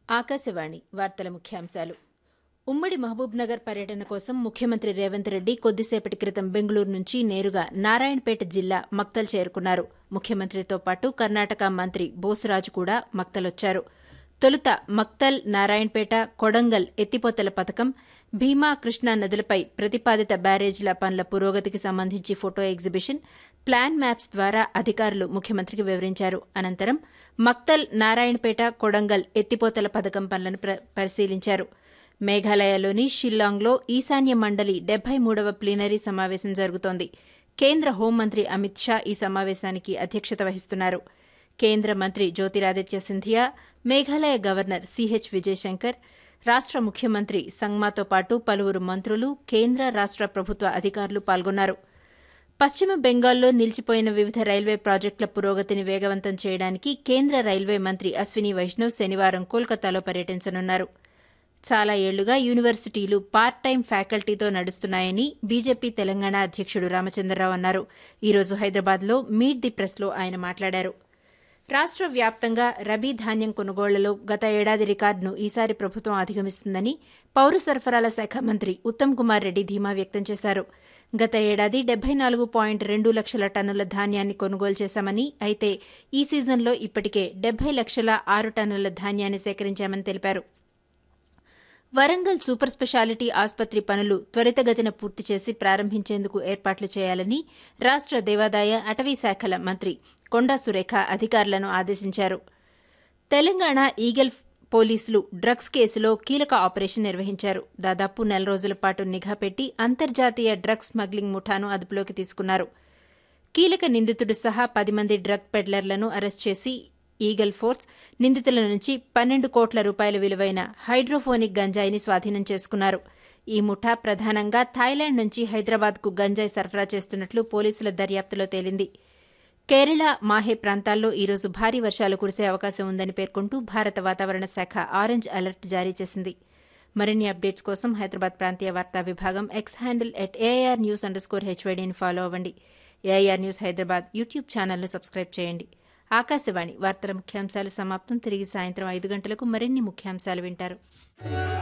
ఆకాశవాణి వార్తల ముఖ్యాంశాలు ఉమ్మడి మహబూబ్నగర్ పర్యటన కోసం ముఖ్యమంత్రి రేవంత్ రెడ్డి కొద్దిసేపటి క్రితం బెంగళూరు నుంచి నేరుగా నారాయణపేట జిల్లా మక్తల్ చేరుకున్నారు ముఖ్యమంత్రితో పాటు కర్ణాటక మంత్రి బోసరాజు కూడా మక్తలొచ్చారు తొలుత మక్తల్ నారాయణపేట కొడంగల్ ఎత్తిపోతల పథకం భీమా కృష్ణా నదులపై ప్రతిపాదిత బ్యారేజీల పనుల పురోగతికి సంబంధించి ఫోటో ఎగ్జిబిషన్ ప్లాన్ మ్యాప్స్ ద్వారా అధికారులు ముఖ్యమంత్రికి వివరించారు అనంతరం మక్తల్ నారాయణపేట కొడంగల్ ఎత్తిపోతల పథకం పనులను ప్ర- పరిశీలించారు మేఘాలయలోని షిల్లాంగ్లో ఈశాన్య మండలి డెబ్బై మూడవ ప్లీనరీ సమావేశం జరుగుతోంది కేంద్ర హోంమంత్రి అమిత్ షా ఈ సమావేశానికి అధ్యక్షత వహిస్తున్నారు కేంద్ర మంత్రి జ్యోతిరాదిత్య సింధియా మేఘాలయ గవర్నర్ సిహెచ్ విజయశంకర్ రాష్ట ముఖ్యమంత్రి సంగ్మాతో పాటు పలువురు మంత్రులు కేంద్ర రాష్ట ప్రభుత్వ అధికారులు పాల్గొన్నారు పశ్చిమ బెంగాల్లో నిలిచిపోయిన వివిధ రైల్వే ప్రాజెక్టుల పురోగతిని వేగవంతం చేయడానికి కేంద్ర రైల్వే మంత్రి అశ్విని వైష్ణవ్ శనివారం కోల్కతాలో పర్యటించనున్నారు చాలా ఏళ్లుగా యూనివర్సిటీలు పార్ట్ టైం ఫ్యాకల్టీతో నడుస్తున్నాయని బీజేపీ తెలంగాణ అధ్యక్షుడు రామచంద్రరావు అన్నారు ఈ రోజు హైదరాబాద్లో మీట్ ది ప్రెస్లో ఆయన మాట్లాడారు రాష్ట్ర వ్యాప్తంగా రబీ ధాన్యం కొనుగోళ్లలో గత ఏడాది రికార్డును ఈసారి ప్రభుత్వం అధిగమిస్తుందని పౌర సరఫరాల శాఖ మంత్రి ఉత్తమ్ కుమార్ రెడ్డి ధీమా వ్యక్తం చేశారు గత ఏడాది డెబ్బై నాలుగు పాయింట్ రెండు లక్షల టన్నుల ధాన్యాన్ని కొనుగోలు చేశామని అయితే ఈ సీజన్లో ఇప్పటికే డెబ్బై లక్షల ఆరు టన్నుల ధాన్యాన్ని సేకరించామని తెలిపారు వరంగల్ సూపర్ స్పెషాలిటీ ఆసుపత్రి పనులు త్వరితగతిన పూర్తి చేసి ప్రారంభించేందుకు ఏర్పాట్లు చేయాలని రాష్ట దేవాదాయ అటవీ శాఖల మంత్రి కొండా సురేఖ అధికారులను ఆదేశించారు తెలంగాణ ఈగల్ పోలీసులు డ్రగ్స్ కేసులో కీలక ఆపరేషన్ నిర్వహించారు దాదాపు నెల రోజుల పాటు నిఘా పెట్టి అంతర్జాతీయ డ్రగ్స్ స్మగ్లింగ్ ముఠాను అదుపులోకి తీసుకున్నారు కీలక నిందితుడు సహా పది మంది డ్రగ్ పెడ్లర్లను అరెస్ట్ చేసి ఈగల్ ఫోర్స్ నిందితుల నుంచి పన్నెండు కోట్ల రూపాయల విలువైన హైడ్రోఫోనిక్ గంజాయిని స్వాధీనం చేసుకున్నారు ఈ ముఠా ప్రధానంగా థాయిలాండ్ నుంచి హైదరాబాద్కు గంజాయి సరఫరా చేస్తున్నట్లు పోలీసుల దర్యాప్తులో తేలింది కేరళ మాహే ప్రాంతాల్లో ఈరోజు భారీ వర్షాలు కురిసే అవకాశం ఉందని పేర్కొంటూ భారత వాతావరణ శాఖ ఆరెంజ్ అలర్ట్ జారీ చేసింది మరిన్ని అప్డేట్స్ కోసం హైదరాబాద్ ప్రాంతీయ వార్తా విభాగం X handle at AIR news under score హెచ్వైడీని ఫాలో అవ్వండి ఏఐఆర్ న్యూస్ హైదరాబాద్ యూట్యూబ్ ఛానల్ను సబ్స్క్రైబ్ చేయండి ఆకాశవాణి వార్తల ముఖ్యాంశాలు సమాప్తం తిరిగి సాయంత్రం ఐదు గంటలకు మరిన్ని ముఖ్యాంశాలు వింటారు